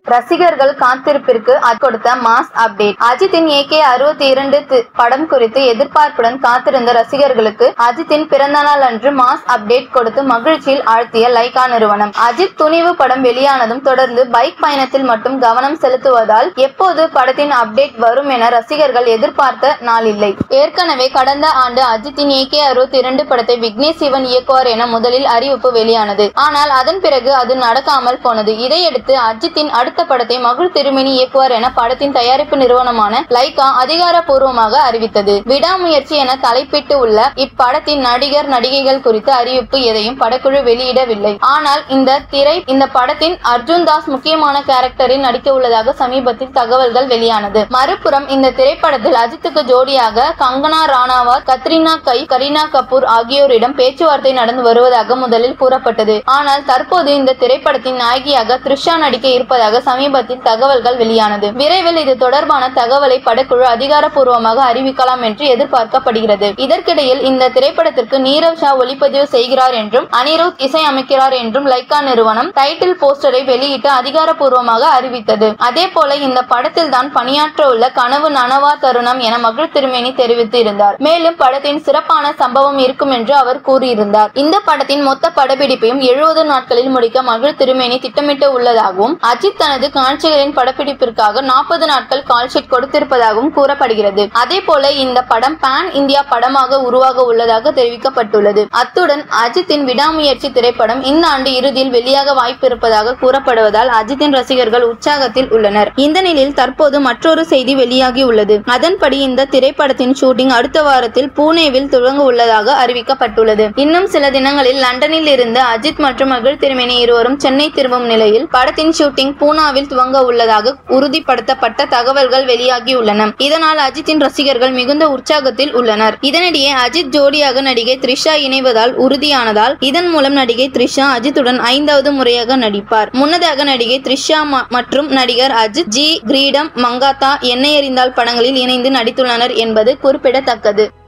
ரசிகர்கள் காத்திருப்பிற்கு அஜித் கொடுத்த mass update அஜித்தின் ஏகே அறுபத்தி இரண்டு படம் குறித்து எதிர்பார்ப்புடன் காத்திருந்த ரசிகர்களுக்கு அஜித்தின் பிறந்த நாள் அன்று மாஸ் அப்டேட் கொடுத்து மகிழ்ச்சியில் ஆழ்த்திய லைகா நிறுவனம் அஜித் துணிவு படம் வெளியானதும் தொடர்ந்து பைக் பயணத்தில் மட்டும் கவனம் செலுத்துவதால் எப்போது படத்தின் அப்டேட் வரும் என ரசிகர்கள் எதிர்பார்த்த நாளில்லை ஏற்கனவே கடந்த ஆண்டு அஜித்தின் ஏகே அறுபத்தி இரண்டு படத்தை விக்னேஷ் சிவன் இயக்குவார் என முதலில் அறிவிப்பு வெளியானது ஆனால் அதன் பிறகு அது நடக்காமல் போனது இதையடுத்து அஜித்தின் அடுத்த படத்தை மகுள் திருமணி இயக்குவார் என படத்தின் தயாரிப்பு நிறுவனமான லைகா அதிகாரப்பூர்வமாக அறிவித்தது விடாமுயற்சி என தலைப்பிட்டு உள்ள இப்படத்தின் நடிகர் நடிகைகள் குறித்த அறிவிப்பு எதையும் படக்குழு வெளியிடவில்லை ஆனால் இந்த திரை இந்த படத்தின் அர்ஜுன் தாஸ் முக்கியமான கேரக்டரில் நடிக்க உள்ளதாக சமீபத்தில் தகவல்கள் வெளியானது மறுபுறம் இந்த திரைப்படத்தில் அஜித்துக்கு ஜோடியாக கங்கனா ராணாவத் கத்ரினா கை கரீனா கபூர் ஆகியோரிடம் பேச்சுவார்த்தை நடந்து வருவதாக முதலில் கூறப்பட்டது ஆனால் தற்போது இந்த திரைப்படத்தின் நாயகியாக த்ரிஷா நடிக்க இருப்பதாக சமீபத்தில் தகவல்கள் வெளியானது விரைவில் இது தொடர்பான தகவலை படக்குழு அதிகாரப்பூர்வமாக அறிவிக்கலாம் என்று எதிர்பார்க்கப்படுகிறது இதற்கிடையில் இந்த திரைப்படத்திற்கு நீரவ் ஷா ஒளிப்பதிவு செய்கிறார் என்றும் அனிருத் இசை அமைக்கிறார் என்றும் லைக்கா நிறுவனம் டைட்டில் போஸ்டரை வெளியிட்டு அதிகாரப்பூர்வமாக அறிவித்தது அதே போல இந்த படத்தில் தான் பணியாற்ற உள்ள கனவு நனவா தருணம் என மகிழ் திருமேனி தெரிவித்து இருந்தார் மேலும் படத்தின் சிறப்பான சம்பவம் இருக்கும் என்று அவர் கூறியிருந்தார் இந்த படத்தின் மொத்த படப்பிடிப்பையும் எழுபது நாட்களில் முடிக்க மகிழ் திருமேனி திட்டமிட்டு உள்ளதாகவும் அஜித் தனது காட்சிகளின் படப்பிடிப்பிற்காக நாற்பது நாட்கள் கால்ஷீட் கொடுத்திருப்பதாகவும் கூறப்படுகிறது அதே போல இந்த படம் பேன் இந்தியா படமாக உருவாக உள்ளதாக தெரிவிக்கப்பட்டுள்ளது அத்துடன் அஜித்தின் விடாமுயற்சி திரைப்படம் இந்த ஆண்டு இறுதியில் வெளியாக வாய்ப்பு இருப்பதாக கூறப்படுவதால் அஜித்தின் ரசிகர்கள் உற்சாகத்தில் உள்ளனர் இந்த நிலையில் தற்போது மற்றொரு செய்தி வெளியாகி உள்ளது அதன்படி இந்த திரைப்படத்தின் ஷூட்டிங் அடுத்த வாரத்தில் பூனேவில் துவங்க உள்ளதாக அறிவிக்கப்பட்டுள்ளது இன்னும் சில தினங்களில் லண்டனில் இருந்து அஜித் மற்றும் மகிழ் திருமேனி இருவரும் சென்னை திரும்பும் நிலையில் படத்தின் ஷூட்டிங் பூனாவில் துவங்க உள்ளதாக உறுதிப்படுத்தப்பட்ட தகவல்கள் வெளியாகியுள்ளன இதனால் அஜித்தின் ரசிகர்கள் மிகுந்த உற்சாகத்தில் உள்ளனர் இதனிடையே அஜித் ஜோடியாக நடிகை த்ரிஷா இணைவதால் உறுதியானதால் இதன் மூலம் நடிகை த்ரிஷா அஜித்துடன் ஐந்தாவது முறையாக நடிப்பார் முன்னதாக நடிகை த்ரிஷா ம- மற்றும் நடிகர் அஜித் ஜி கிரீடம் மங்காத்தா என்னை அறிந்தால் படங்களில் இணைந்து நடித்துள்ளனர் என்பது குறிப்பிடத்தக்கது